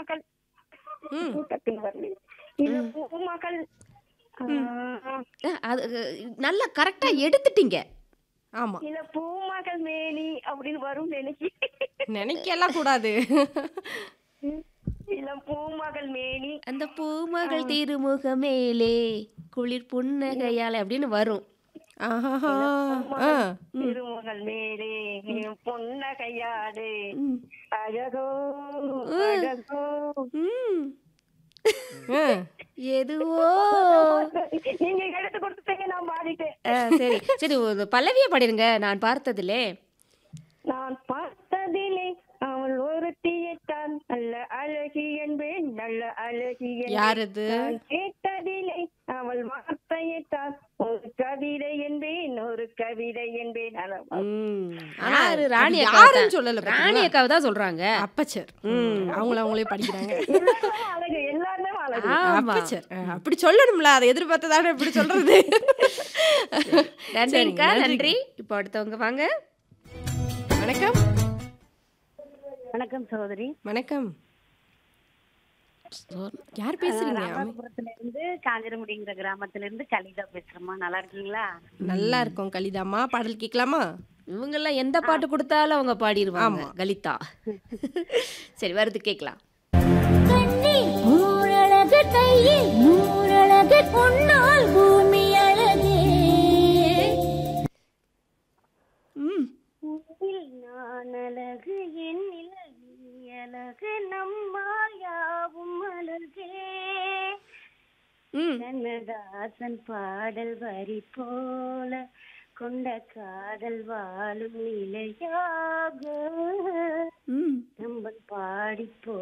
பூமகள் ம் டக்குன்னு வரல இல்ல பூமகள் ஆ, அஹ், அது அஹ், நல்லா கரெக்டா எடுத்துட்டீங்க ஆமா இல்ல பூமகள் மேனி அப்படின்னு வரும் நினைச்சு நினைக்கலாம் கூடாது இல்ல பூமகள் மேனி அந்த பூமகள் திருமுக மேலே குளிர் புன்னகையால அப்படின்னு வரும் ஆஹா ஆ திருமகள் மேலே பொன்னகையாடு ம். அழகோ அழகோ ம். ஆ. எதுவோ நீங்க எடுத்து கொடுத்துட்டீங்க நான் பாடிட்டேன் அஹ், சரி சரி ஒரு பல்லவியை பாடிருங்க நான் பார்த்ததிலே நான் பார்த்ததிலே அவள் ஒருத்தியைத்தான் நல்ல அழகி என்பேன் நல்ல அழகி என்பேன். யார் அது நான் கேட்டதிலே அவள் வார்த்தையைத்தான் ஒரு கவிதை என்பேன் ஒரு கவிதை என்பேன் அதான் ம். ஆனா ஆ, அது அது ராணி யாருன்னு அக்கா சொல்லல ராணி பாத்தீங்களா? அக்காவை தான் சொல்றாங்க அப்பச்சர் அவங்கள அவங்களே படிக்கிறாங்க எல்லாருமே அழகு எல்லாருமே அழகு ஆமா அப்பச்சர் ஆ, அப்படி சொல்லணும்ல அதை எதிர்பார்த்ததானே இப்படி சொல்றது நன்றிங்கக்கா சரிங்க, நன்றி இப்போ அடுத்தவங்க வாங்க வணக்கம் வணக்கம் சகோதரி வணக்கம் யார் பேசுறீங்க ராமபுரத்துல இருந்து காஞ்சிரமுடிங்கிற கிராமத்துல இருந்து கலிதா பேசுறேம்மா நல்லா இருக்கீங்களா நல்லா இருக்கும் கலிதாம்மா பாடல் கேட்கலாமா இவங்க எல்லாம் எந்த பாட்டு கொடுத்தாலும் அவங்க பாடிடுவாங்க கலிதா சரி வருது கேட்கலாம் கண்ணில் ஊரழகு கையில் நூறழகு பொன்னால் பூமி அழகே ம் உன்னில் நான் அழகு என்னில் நீ அழகு நம்மால் யாவும் அழகே ம் கண்ணதாசன் பாடல் வரி போல கொண்ட காதல் வாழும் நிலையாக ம் நம்ம பாடி போ